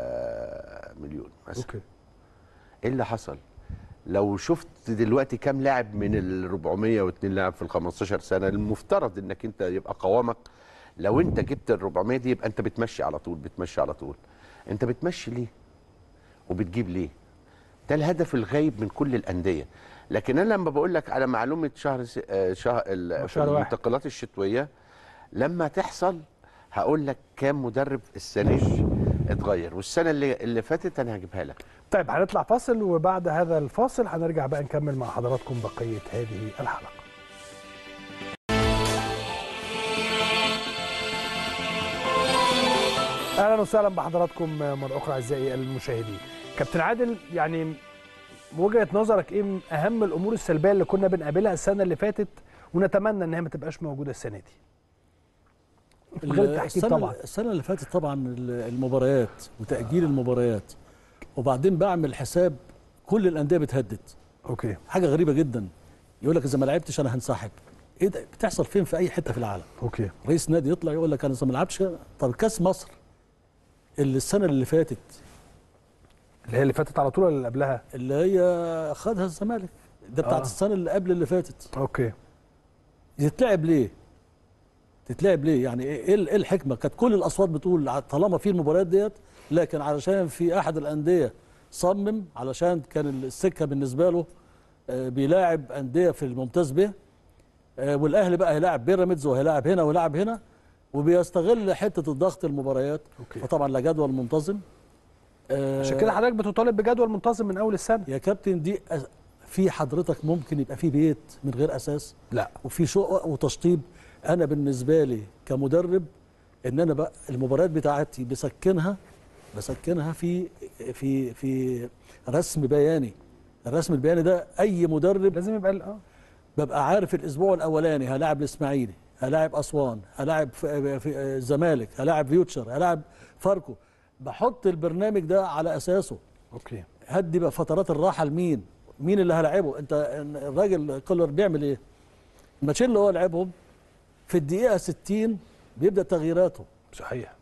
مليون مثلا اوكي ايه اللي حصل؟ لو شفت دلوقتي كام لاعب من ال 402 لاعب في ال 15 سنه المفترض انك انت يبقى قوامك لو انت جبت ال 400 دي يبقى انت بتمشي على طول بتمشي على طول انت بتمشي ليه؟ وبتجيب ليه؟ ده الهدف الغايب من كل الانديه لكن انا لما بقول لك على معلومه شهر س... آه، شهر ال... في شهر واحد. الانتقالات الشتويه لما تحصل هقول لك كام مدرب السنه دي اتغير والسنه اللي اللي فاتت انا هجيبها لك طيب هنطلع فاصل وبعد هذا الفاصل هنرجع بقى نكمل مع حضراتكم بقيه هذه الحلقه اهلا وسهلا بحضراتكم مره اخرى اعزائي المشاهدين كابتن عادل يعني وجهه نظرك ايه من اهم الامور السلبيه اللي كنا بنقابلها السنه اللي فاتت ونتمنى ان هي ما تبقاش موجوده السنه دي من غير التحكيم السنة طبعا السنة اللي فاتت طبعا المباريات وتأجيل المباريات وبعدين بعمل حساب كل الأندية بتهدد اوكي حاجة غريبة جدا يقول لك إذا ما لعبتش أنا هنسحب إيه ده بتحصل فين في أي حتة في العالم اوكي رئيس نادي يطلع يقول لك أنا إذا ما لعبتش طب كأس مصر اللي السنة اللي فاتت اللي هي اللي فاتت على طول ولا اللي قبلها اللي هي خدها الزمالك ده بتاعت آه. السنة اللي قبل اللي فاتت اوكي يتلعب ليه؟ تتلعب ليه؟ يعني ايه إيه إيه الحكمه؟ كانت كل الاصوات بتقول ع- طالما في المباريات ديت لكن علشان في احد الانديه صمم علشان كان السكه بالنسبه له آه، بيلاعب انديه في الممتاز به آه، والاهلي بقى هيلاعب بيراميدز وهيلاعب هنا ويلاعب هنا وبيستغل حته الضغط المباريات أوكي. فطبعا لا جدول منتظم آه، عشان كده حضرتك بتطالب بجدول منتظم من اول السنه يا كابتن دي أس- في حضرتك ممكن يبقى في بيت من غير اساس لا وفي شقق وتشطيب انا بالنسبه لي كمدرب ان انا بقى المباريات بتاعتي بسكنها بسكنها في في في رسم بياني الرسم البياني ده اي مدرب لازم يبقى ال- اه ببقى عارف الاسبوع الاولاني هلاعب الاسماعيلي هلاعب اسوان هلاعب في في الزمالك هلاعب فيوتشر هلاعب فاركو بحط البرنامج ده على اساسه اوكي هدي بقى فترات الراحه لمين مين اللي هلاعبه انت الراجل كولر بيعمل ايه الماتشين اللي هو لعبهم في الدقيقه 60 بيبدا تغييراته صحيح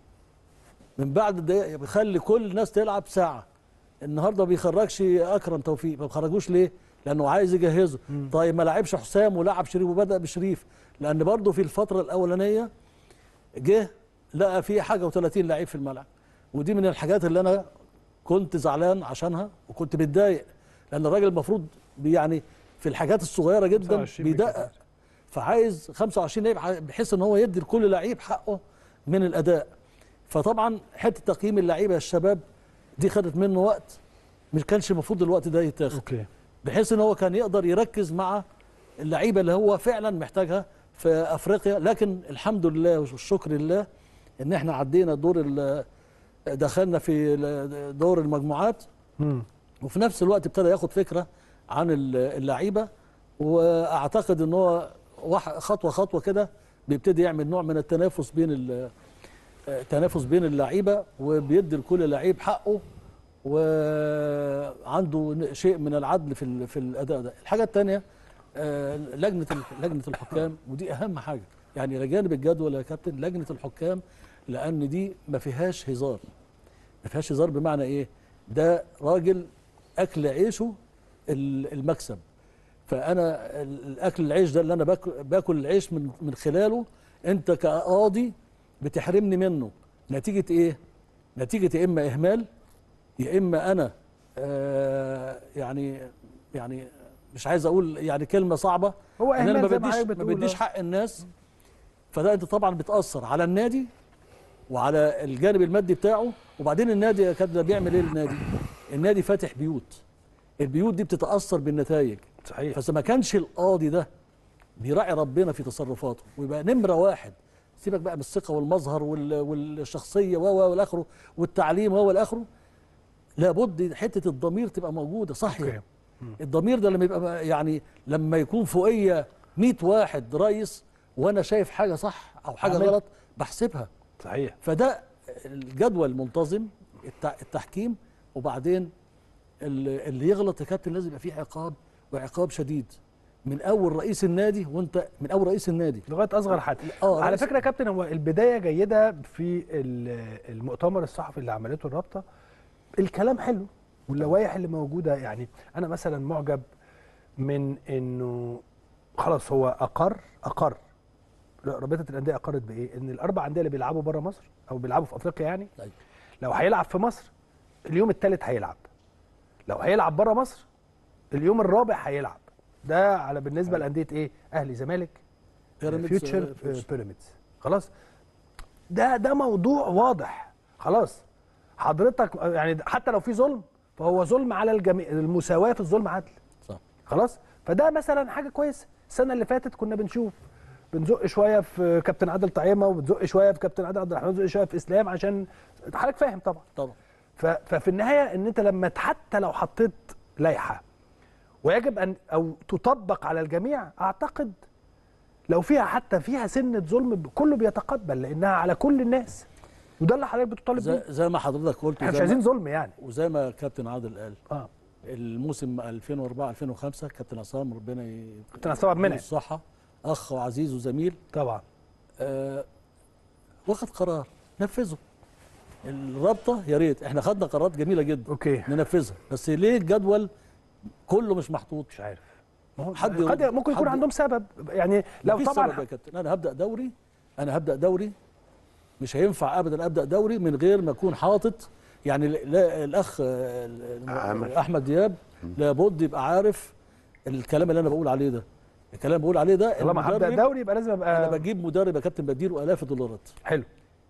من بعد الدقيقه بيخلي كل الناس تلعب ساعه النهارده ما بيخرجش اكرم توفيق ما بيخرجوش ليه لانه عايز يجهزه طيب ما لعبش حسام ولعب شريف وبدا بشريف لان برضه في الفتره الاولانيه جه لقى في حاجه و30 لعيب في الملعب ودي من الحاجات اللي انا كنت زعلان عشانها وكنت متضايق لان الراجل المفروض بي- يعني في الحاجات الصغيره جدا 25 بيدقق بالكتير. فعايز 25 لعيب ع- بحيث ان هو يدي لكل لعيب حقه من الاداء فطبعا حته تقييم اللعيبه الشباب دي خدت منه وقت مش كانش المفروض الوقت ده يتاخد اوكي بحيث ان هو كان يقدر يركز مع اللعيبه اللي هو فعلا محتاجها في افريقيا لكن الحمد لله والشكر لله ان احنا عدينا دور ال- دخلنا في ال- دور المجموعات امم وفي نفس الوقت ابتدى ياخد فكره عن ال- اللعيبه واعتقد ان هو واحد- خطوه خطوه كده بيبتدي يعمل نوع من التنافس بين ال- التنافس بين اللعيبه وبيدي لكل لعيب حقه وعنده شيء من العدل في ال- في الاداء ده الحاجه الثانيه لجنه ال- لجنه الحكام ودي اهم حاجه يعني الى جانب الجدول يا كابتن لجنه الحكام لان دي ما فيهاش هزار ما فيهاش هزار بمعنى ايه ده راجل اكل عيشه ال- المكسب فانا ال- الاكل العيش ده اللي انا باكل, باكل العيش من من خلاله انت كقاضي بتحرمني منه نتيجه ايه نتيجه يا اما اهمال يا اما انا آه يعني يعني مش عايز اقول يعني كلمه صعبه هو ان انا ما إهمال زي ما بديش حضرتك ما بتقول، بديش آه. حق الناس فده انت طبعا بتاثر على النادي وعلى الجانب المادي بتاعه وبعدين النادي يا كابتن بيعمل ايه النادي النادي فاتح بيوت البيوت دي بتتاثر بالنتائج صحيح فاذا ما كانش القاضي ده بيراعي ربنا في تصرفاته ويبقى نمره واحد سيبك بقى من الثقه والمظهر وال- والشخصيه و و والاخره والتعليم و والاخره لابد حته الضمير تبقى موجوده صح أوكي. الضمير ده لما يبقى يعني لما يكون فوقيه 100 واحد رئيس وانا شايف حاجه صح او حاجه أعمل. غلط بحسبها صحيح فده الجدول المنتظم التع- التحكيم وبعدين ال- اللي يغلط يا كابتن لازم يبقى فيه عقاب وعقاب شديد من اول رئيس النادي وانت من اول رئيس النادي لغايه اصغر حد آه، على رئيس- فكره يا كابتن هو البدايه جيده في ال- المؤتمر الصحفي اللي عملته الرابطه الكلام حلو واللوائح اللي موجوده يعني انا مثلا معجب من انه خلاص هو اقر اقر رابطه الانديه اقرت بايه؟ ان الاربع انديه اللي بيلعبوا بره مصر او بيلعبوا في افريقيا يعني أيوة. لو هيلعب في مصر اليوم الثالث هيلعب لو هيلعب بره مصر اليوم الرابع هيلعب ده على بالنسبه لانديه ايه؟ اهلي زمالك بيراميدز، فيوتشر آه، فيوتشر. بيراميدز خلاص ده ده موضوع واضح خلاص حضرتك يعني حتى لو في ظلم فهو ظلم على الجميع المساواه في الظلم عدل صح خلاص فده مثلا حاجه كويسه السنه اللي فاتت كنا بنشوف بنزق شويه في كابتن عادل طعيمه وبنزق شويه في كابتن عادل عبد الرحمن بنزق شويه في اسلام عشان حضرتك فاهم طبعا طبعا ف- ففي النهايه ان انت لما حتى لو حطيت لائحه ويجب ان او تطبق على الجميع اعتقد لو فيها حتى فيها سنه ظلم كله بيتقبل لانها على كل الناس وده اللي حضرتك بتطالب زي, بيه زي ما حضرتك قلت احنا مش وزي عايزين ما, ظلم يعني وزي ما كابتن عادل قال اه الموسم 2004 2005 كابتن عصام ربنا ي- كابتن عصام عبد المنعم. يديله الصحه اخ وعزيز وزميل طبعا آه واخد قرار نفذه الرابطه يا ريت احنا خدنا قرارات جميله جدا اوكي ننفذها بس ليه الجدول كله مش محطوط مش عارف ما هو حد قد يرد- ممكن يكون حد- عندهم سبب يعني لو مفيش طبعا سبب يا كابتن انا هبدا دوري انا هبدا دوري مش هينفع ابدا ابدا دوري من غير ما اكون حاطط يعني لا- لا الاخ آه، ال- عامر. احمد دياب لابد يبقى عارف الكلام اللي انا بقول عليه ده الكلام اللي بقول عليه ده طالما هبدا المدرب- دوري يبقى لازم انا ابقى بجيب مدرب يا كابتن بديله الاف الدولارات حلو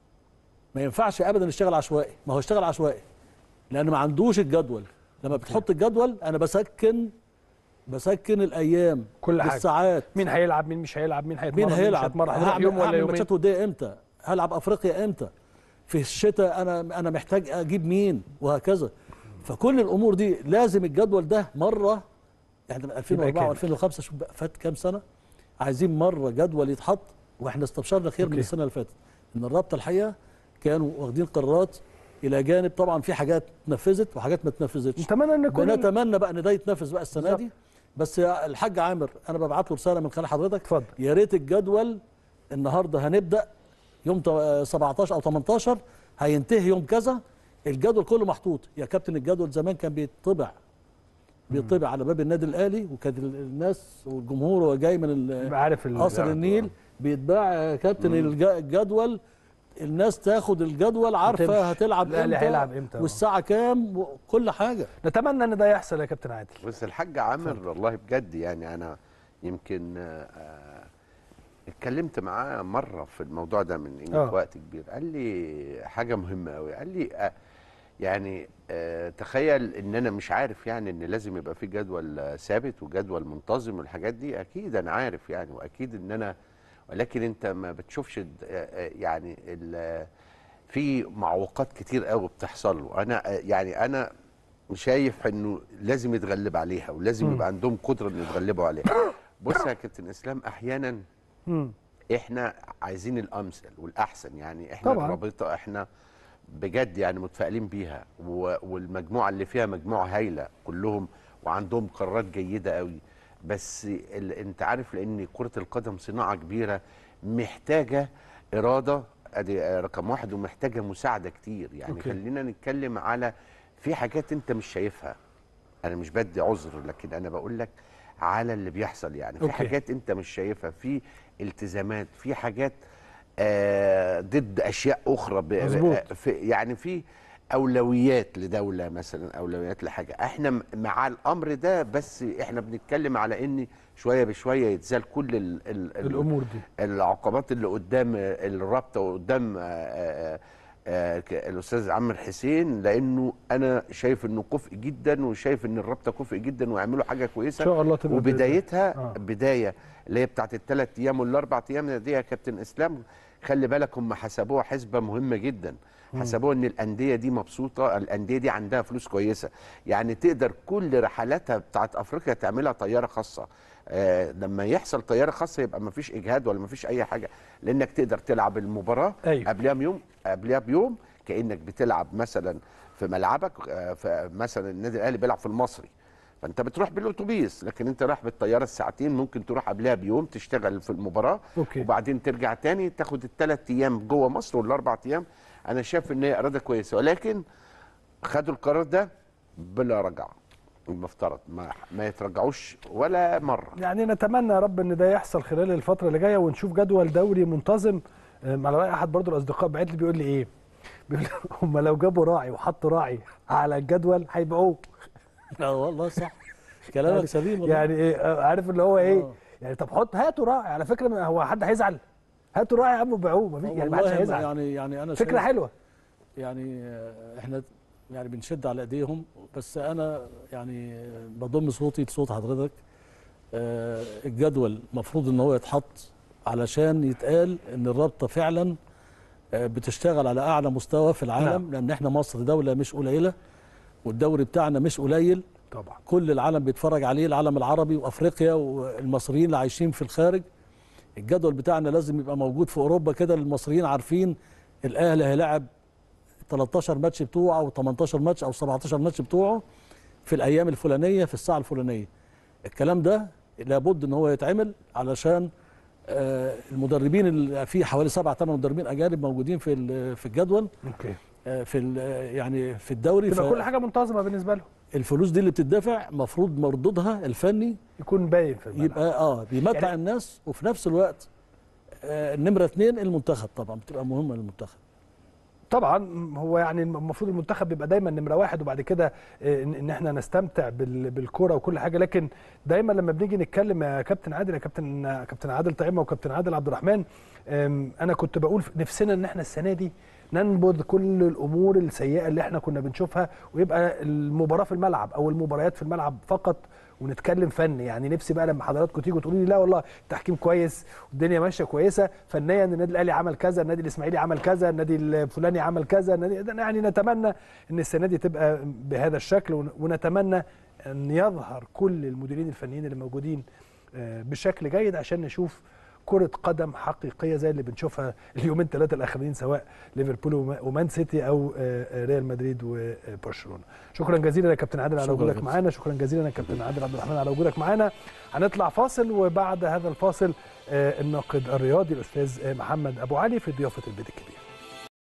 ما ينفعش ابدا يشتغل عشوائي ما هو اشتغل عشوائي لان ما عندوش الجدول لما بتحط الجدول انا بسكن بسكن الايام كل حاجة. بالساعات مين هيلعب مين مش هيلعب مين هيتمرن مين مش هيلعب هيتمرن هنروح هعمل يوم ولا هعمل يومين ماتشات وديه امتى هلعب افريقيا امتى في الشتاء انا انا محتاج اجيب مين وهكذا فكل الامور دي لازم الجدول ده مره يعني من 2004 كامل. و2005 شوف بقى فات كام سنه عايزين مره جدول يتحط واحنا استبشرنا خير من أوكي. السنه اللي فاتت ان الرابطه الحقيقه كانوا واخدين قرارات الى جانب طبعا في حاجات اتنفذت وحاجات ما اتنفذتش نتمنى ان كل بنتمنى بقى ان ده يتنفذ بقى السنه دي بس يا الحاج عامر انا ببعت له رساله من خلال حضرتك اتفضل. يا ريت الجدول النهارده هنبدا يوم تا- 17 او 18 هينتهي يوم كذا الجدول كله محطوط يا كابتن الجدول زمان كان بيطبع بيطبع على باب النادي الاهلي وكانت ال- الناس والجمهور وهو جاي من ال- يبقى عارف ال- قصر النيل بيتباع يا كابتن الج- الجدول الناس تاخد الجدول عارفه وتمشي. هتلعب الأهلي امتى هيلعب إمتى. والساعه كام وكل حاجه نتمنى ان ده يحصل يا كابتن عادل بس الحاج عامر والله بجد يعني انا يمكن آه، آه، اتكلمت معاه مره في الموضوع ده من قيمه آه. وقت كبير قال لي حاجه مهمه قوي قال لي آه، يعني آه، تخيل ان انا مش عارف يعني ان لازم يبقى في جدول آه، ثابت وجدول منتظم والحاجات دي اكيد انا عارف يعني واكيد ان انا ولكن انت ما بتشوفش الد- آه، آه، يعني ال- في معوقات كتير قوي بتحصل له انا آه، يعني انا شايف انه لازم يتغلب عليها ولازم يبقى عندهم قدره انه يتغلبوا عليها بص يا كابتن اسلام احيانا مم. احنا عايزين الامثل والاحسن يعني احنا طبعاً. الرابطه احنا بجد يعني متفائلين بيها و- والمجموعه اللي فيها مجموعه هايله كلهم وعندهم قرارات جيده قوي بس ال... انت عارف لان كره القدم صناعه كبيره محتاجه اراده ادي آه، رقم واحد ومحتاجه مساعده كتير يعني أوكي. خلينا نتكلم على في حاجات انت مش شايفها انا مش بدي عذر لكن انا بقول لك على اللي بيحصل يعني في أوكي. حاجات انت مش شايفها في التزامات في حاجات آه ضد اشياء اخرى ب- مظبوط. آه، في يعني في اولويات لدوله مثلا اولويات لحاجه احنا م- مع الامر ده بس احنا بنتكلم على ان شويه بشويه يتزال كل ال ال ال الامور دي العقبات اللي قدام الرابطه وقدام آه، آه، آه، ك- الاستاذ عمرو حسين لانه انا شايف انه كفء جدا وشايف ان الرابطه كفء جدا ويعملوا حاجه كويسه ان شاء الله تبقى وبدايتها آه. بدايه اللي هي بتاعت الثلاث ايام والاربع ايام دي يا كابتن اسلام خلي بالك هم حسبوها حسبه مهمه جدا حسبوها ان الانديه دي مبسوطه الانديه دي عندها فلوس كويسه يعني تقدر كل رحلاتها بتاعت افريقيا تعملها طياره خاصه آه لما يحصل طياره خاصه يبقى ما فيش اجهاد ولا ما فيش اي حاجه لانك تقدر تلعب المباراه أيوة. قبلها بيوم قبلها بيوم كانك بتلعب مثلا في ملعبك آه، في مثلا النادي الاهلي بيلعب في المصري فانت بتروح بالاتوبيس لكن انت رايح بالطياره الساعتين ممكن تروح قبلها بيوم تشتغل في المباراه أوكي. وبعدين ترجع تاني تاخد الثلاث ايام جوه مصر والاربع ايام انا شايف ان هي اراده كويسه ولكن خدوا القرار ده بلا رجعه المفترض ما ما يترجعوش ولا مره يعني نتمنى يا رب ان ده يحصل خلال الفتره اللي جايه ونشوف جدول دوري منتظم أم، على راي احد برضو الاصدقاء بعت لي بيقول لي ايه بيقول لي هم لو جابوا راعي وحطوا راعي على الجدول هيبيعوه اه والله صح كلامك سليم والله. يعني ايه آه، عارف اللي هو ايه آه. يعني طب حط هاتوا راعي على فكره ما هو حد هيزعل هاتوا راعي يا عم وبيعوه مفيش يعني ما حدش والله هيزعل يعني يعني انا فكره شايف- حلوه يعني آه، احنا يعني بنشد على ايديهم بس انا يعني آه، بضم صوتي لصوت حضرتك آه، الجدول المفروض ان هو يتحط علشان يتقال ان الرابطه فعلا آه، بتشتغل على اعلى مستوى في العالم نعم. لان احنا مصر دوله مش قليله والدوري بتاعنا مش قليل طبعا كل العالم بيتفرج عليه العالم العربي وافريقيا والمصريين اللي عايشين في الخارج الجدول بتاعنا لازم يبقى موجود في اوروبا كده المصريين عارفين الاهلي هيلاعب 13 ماتش بتوعه او 18 ماتش او 17 ماتش بتوعه في الايام الفلانيه في الساعه الفلانيه الكلام ده لابد ان هو يتعمل علشان آه، المدربين اللي في حوالي سبعة ثمان مدربين اجانب موجودين في ال- في الجدول اوكي آه، في ال- آه، يعني في الدوري تبقى ف- كل حاجه منتظمه بالنسبه لهم الفلوس دي اللي بتدفع مفروض مردودها الفني يكون باين في الملعب يبقى اه بيمتع يعني- يعني الناس وفي نفس الوقت آه النمره اثنين المنتخب طبعا بتبقى مهمه للمنتخب طبعا هو يعني المفروض المنتخب بيبقى دايما نمره واحد وبعد كده آه، ان إن احنا نستمتع بال- بالكوره وكل حاجه لكن دايما لما بنيجي نتكلم يا كابتن عادل يا كابتن كابتن عادل طعيمه وكابتن عادل عبد الرحمن آم، انا كنت بقول في- نفسنا ان احنا السنه دي ننبذ كل الامور السيئه اللي احنا كنا بنشوفها ويبقى المباراه في الملعب او المباريات في الملعب فقط ونتكلم فن يعني نفسي بقى لما حضراتكم تيجوا تقولوا لي لا والله التحكيم كويس والدنيا ماشيه كويسه فنيا النادي الاهلي عمل كذا النادي الاسماعيلي عمل كذا النادي الفلاني عمل كذا النادي يعني نتمنى ان السنه دي تبقى بهذا الشكل ون- ونتمنى ان يظهر كل المديرين الفنيين اللي موجودين آه، بشكل جيد عشان نشوف كرة قدم حقيقية زي اللي بنشوفها اليومين ثلاثة الأخرين سواء ليفربول وما- ومان سيتي أو آه، آه، ريال مدريد وبرشلونة. شكرا جزيلا يا كابتن عادل على شكرا وجودك جزيلا. معانا، شكرا جزيلا يا كابتن عادل عبد الرحمن على وجودك معانا. هنطلع فاصل وبعد هذا الفاصل آه، الناقد الرياضي الأستاذ آه، محمد أبو علي في ضيافة البيت الكبير.